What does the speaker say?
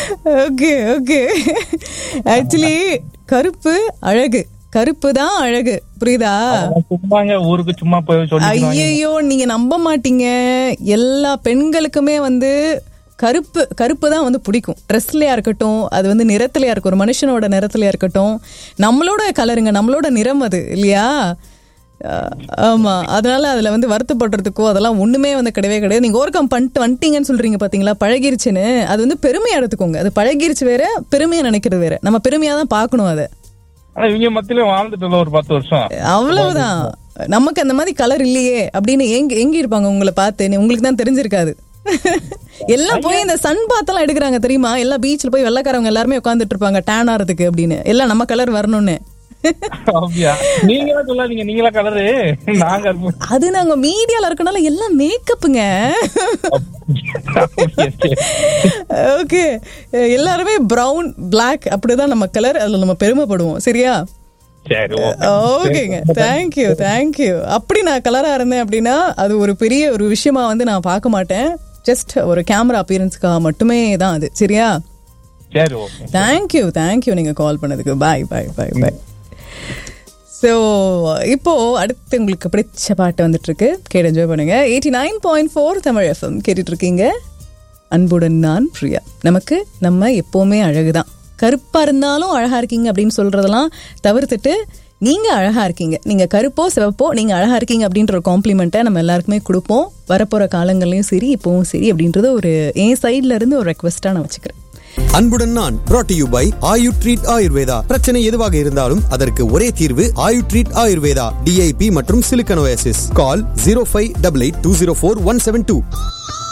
Okay okay actually கருப்பு அழகு கருப்பு தான் அழகு புரியுதா சும்மாங்க ஊருக்கு சும்மா போய் சொல்லி ஐயையோ நீங்க நம்ப மாட்டீங்க எல்லா பெண்களுக்குமே வந்து கருப்பு கருப்பு தான் வந்து பிடிக்கும் ட்ரெஸ்லயா இருக்கட்டும் அது வந்து நிறத்துலயா இருக்கும் ஒரு மனுஷனோட நிறத்துலயா இருக்கட்டும் நம்மளோட கலருங்க நம்மளோட நிறம் அது இல்லையா அஹ், ஆமா அதனால அதுல வந்து வருத்தப்படுறதுக்கோ அதெல்லாம் ஒண்ணுமே வந்து கிடையவே கிடையாது நீங்க ஓவர் கம் பண்ணிட்டு வந்துட்டீங்கன்னு சொல்றீங்க பாத்தீங்களா பழகிருச்சுன்னு அது வந்து பெருமையா எடுத்துக்கோங்க அது பழகிருச்சு வேற பெருமையா நினைக்கிறது வேற நம்ம பெருமையா தான் பார்க்கணும் அதை ஆனா இவங்க மத்தியில வாழ்ந்துட்டு ஒரு பத்து வருஷம் அவ்வளவுதான் நமக்கு அந்த மாதிரி கலர் இல்லையே அப்படின்னு எங்க எங்க இருப்பாங்க உங்களை பார்த்து நீ- உங்களுக்கு தான் தெரிஞ்சிருக்காது எல்லாம் போய் இந்த சன் பாத்தெல்லாம் எடுக்கிறாங்க தெரியுமா எல்லா பீச்ல போய் வெள்ளக்காரவங்க எல்லாருமே உட்காந்துட்டு இருப்பாங்க டேன் ஆறதுக்கு அப்படின்னு எல்லாம் நம்ம கலர் வரணும்னு அப்படியா நீங்களா சொல்லாதீங்க நீங்களா கலரு நாங்க இருப்போம் அது நாங்க மீடியால இருக்கனால எல்லாம் மேக்கப்புங்க அப்படியா, சரி. ஓகே எல்லாருமே பிரவுன் பிளாக் அப்படிதான் நம்ம கலர் அதுல நம்ம பெருமைப்படுவோம் சரியா சரி okay. ஓகேங்க தேங்க்யூ தேங்க்யூ அப்படி நான் கலரா இருந்தேன் அப்படின்னா அது ஒரு பெரிய ஒரு விஷயமா வந்து நான் பார்க்க மாட்டேன் ஜஸ்ட் ஒரு கேமரா அப்பியரன்ஸ்க்காக மட்டுமே தான் அது சரியா சரி ஓகே தேங்க்யூ தேங்க்யூ நீங்க கால் பண்ணதுக்கு பாய் பாய் பாய் பாய் ஸோ இப்போ அடுத்து உங்களுக்கு பிடிச்ச பாட்டு வந்துட்டு இருக்கு கேட்டு என்ஜாய் பண்ணுங்க eighty nine point four Tamil FM கேட்டுட்டு இருக்கீங்க அன்புடன் நான் பிரியா நமக்கு நம்ம எப்பவுமே அழகுதான் கருப்பா இருந்தாலும் அழகா இருக்கீங்க அப்படின்னு சொல்றதெல்லாம் தவிர்த்துட்டு நீங்க அழகா இருக்கீங்க நீங்க கருப்போ சிவப்போ நீங்க அழகா இருக்கீங்க அப்படின்ற ஒரு காம்ப்ளிமெண்ட்டை நம்ம எல்லாருக்குமே கொடுப்போம் வரப்போற காலங்கள்லயும் சரி இப்பவும் சரி அப்படின்றது ஒரு என் சைட்ல இருந்து ஒரு ரெக்வஸ்டா நான் வச்சுக்கிறேன் அன்புடன் நான் brought to you by Ayu Treat Ayurveda பிரச்சனை எதுவாக இருந்தாலும் அதற்கு ஒரே தீர்வு ஆயு ட்ரீட் ஆயுர்வேதா டிஐபி மற்றும் சிலிக்கனோசிஸ் call zero five double eight two zero four one seven two